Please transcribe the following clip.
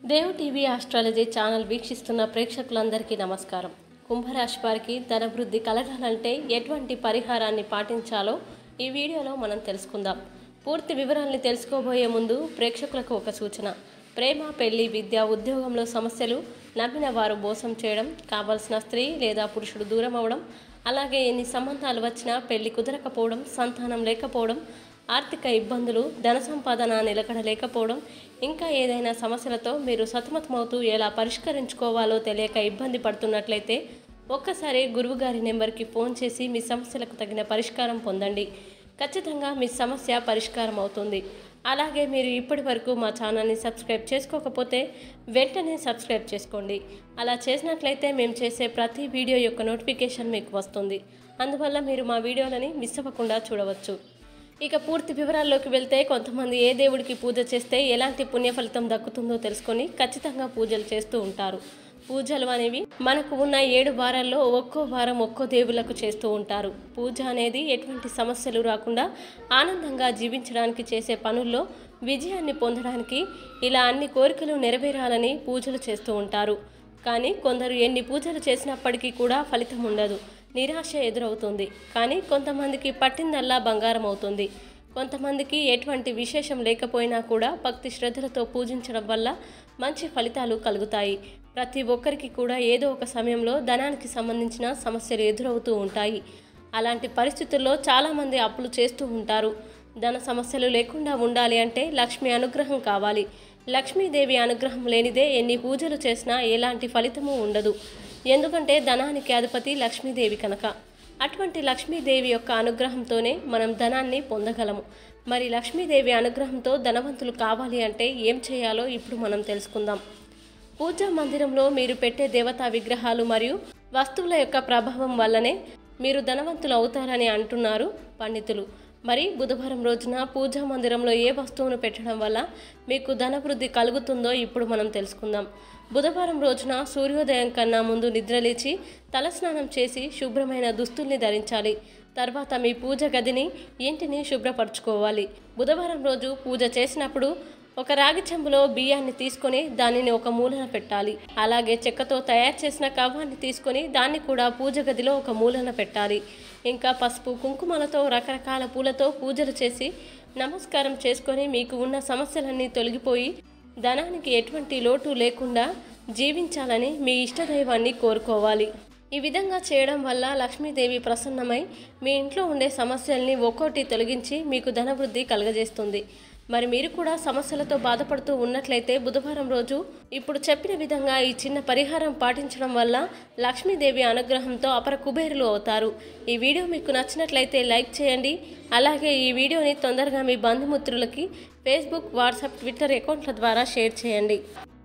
Dev TV astrology channel వీక్షిస్తున్న ప్రేక్షకులందరికీ నమస్కారం కుంభరాశి వారికి ధనవృద్ధి కలగాలంటే ఎటువంటి పరిహారాన్ని పాటించాలో ఈ వీడియోలో మనం తెలుసుకుందాం పూర్తి వివరాల్ని తెలుసుకోబోయే ముందు ప్రేక్షకులకు ఒక సూచన ప్రేమ పెళ్లి విద్య ఉద్యోగంలో సమస్యలు నమ్మిన వారు మోసం చేయడం కావలసిన స్త్రీ లేదా పురుషుడు దూరం అవడం అలాగే ఎన్ని సంబంధాలు వచ్చినా పెళ్లి కుదరకపోవడం సంతానం లేకపోవడం ఆర్థిక ఇబ్బందులు ధన సంపాదన నిలకడ లేకపోవడం ఇంకా ఏదైనా సమస్యలతో మీరు సతమతమవుతూ ఎలా పరిష్కరించుకోవాలో తెలియక ఇబ్బంది పడుతున్నట్లయితే ఒక్కసారి గురువుగారి నెంబర్కి ఫోన్ చేసి మీ సమస్యలకు తగిన పరిష్కారం పొందండి ఖచ్చితంగా మీ సమస్య పరిష్కారం అవుతుంది అలాగే మీరు ఇప్పటి వరకు మా ఛానల్ని సబ్స్క్రైబ్ చేసుకోకపోతే వెంటనే సబ్స్క్రైబ్ చేసుకోండి అలా చేసినట్లయితే మేము చేసే ప్రతి వీడియో యొక్క నోటిఫికేషన్ మీకు వస్తుంది అందువల్ల మీరు మా వీడియోలని మిస్ అవ్వకుండా చూడవచ్చు ఇక పూర్తి వివరాల్లోకి వెళ్తే కొంతమంది ఏ దేవుడికి పూజ చేస్తే ఎలాంటి పుణ్య ఫలితం దక్కుతుందో తెలుసుకొని ఖచ్చితంగా పూజలు చేస్తూ ఉంటారు పూజలు అనేవి మనకు ఉన్న ఏడు వారాల్లో ఒక్కో వారం ఒక్కో దేవుళ్ళకు చేస్తూ ఉంటారు పూజ అనేది ఎటువంటి సమస్యలు రాకుండా ఆనందంగా జీవించడానికి చేసే పనుల్లో విజయాన్ని పొందడానికి ఇలా అన్ని కోరికలు నెరవేరాలని పూజలు చేస్తూ ఉంటారు కానీ కొందరు ఎన్ని పూజలు చేసినప్పటికీ కూడా ఫలితం ఉండదు నిరాశ ఎదురవుతుంది కానీ కొంతమందికి పట్టిందల్లా బంగారం అవుతుంది కొంతమందికి ఎటువంటి విశేషం లేకపోయినా కూడా భక్తి శ్రద్ధలతో పూజించడం వల్ల మంచి ఫలితాలు కలుగుతాయి ప్రతి ఒక్కరికి కూడా ఏదో ఒక సమయంలో ధనానికి సంబంధించిన సమస్యలు ఎదురవుతూ ఉంటాయి అలాంటి పరిస్థితుల్లో చాలామంది అప్పులు చేస్తూ ఉంటారు ధన సమస్యలు లేకుండా ఉండాలి అంటే లక్ష్మి అనుగ్రహం కావాలి లక్ష్మీదేవి అనుగ్రహం లేనిదే ఎన్ని పూజలు చేసినా ఎలాంటి ఫలితము ఉండదు ఎందుకంటే ధనానికి అధిపతి లక్ష్మీదేవి కనుక అటువంటి లక్ష్మీదేవి యొక్క అనుగ్రహంతోనే మనం ధనాన్ని పొందగలము మరి లక్ష్మీదేవి అనుగ్రహంతో ధనవంతులు కావాలి అంటే ఏం చేయాలో ఇప్పుడు మనం తెలుసుకుందాం పూజా మందిరంలో మీరు పెట్టే దేవతా విగ్రహాలు మరియు వస్తువుల యొక్క ప్రభావం వల్లనే మీరు ధనవంతులు అవుతారని అంటున్నారు పండితులు మరి బుధవారం రోజున పూజా మందిరంలో ఏ వస్తువును పెట్టడం వల్ల మీకు ధనవృద్ధి కలుగుతుందో ఇప్పుడు మనం తెలుసుకుందాం బుధవారం రోజున సూర్యోదయం కన్నా ముందు నిద్రలేచి తలస్నానం చేసి శుభ్రమైన దుస్తుల్ని ధరించాలి తర్వాత మీ పూజ గదిని ఇంటిని శుభ్రపరచుకోవాలి బుధవారం రోజు పూజ చేసినప్పుడు ఒక రాగి చెంబులో బియ్యాన్ని తీసుకొని దానిని ఒక మూలన పెట్టాలి అలాగే చెక్కతో తయారు చేసిన కవ్వాన్ని తీసుకొని దాన్ని కూడా పూజ గదిలో ఒక మూలన పెట్టాలి ఇంకా పసుపు కుంకుమలతో రకరకాల పూలతో పూజలు చేసి నమస్కారం చేసుకొని మీకు ఉన్న సమస్యలన్నీ తొలగిపోయి ధనానికి ఎటువంటి లోటు లేకుండా జీవించాలని మీ ఇష్టదైవాన్ని కోరుకోవాలి ఈ విధంగా చేయడం వల్ల లక్ష్మీదేవి ప్రసన్నమై మీ ఇంట్లో ఉండే సమస్యల్ని ఒక్కోటి తొలగించి మీకు ధనవృద్ధి కలుగజేస్తుంది మరి మీరు కూడా సమస్యలతో బాధపడుతూ ఉన్నట్లయితే బుధవారం రోజు ఇప్పుడు చెప్పిన విధంగా ఈ చిన్న పరిహారం పాటించడం వల్ల లక్ష్మీదేవి అనుగ్రహంతో అపర కుబేరులు అవుతారు ఈ వీడియో మీకు నచ్చినట్లయితే లైక్ చేయండి అలాగే ఈ వీడియోని తొందరగా మీ బంధుమిత్రులకి ఫేస్బుక్ వాట్సాప్ ట్విట్టర్ అకౌంట్ల ద్వారా షేర్ చేయండి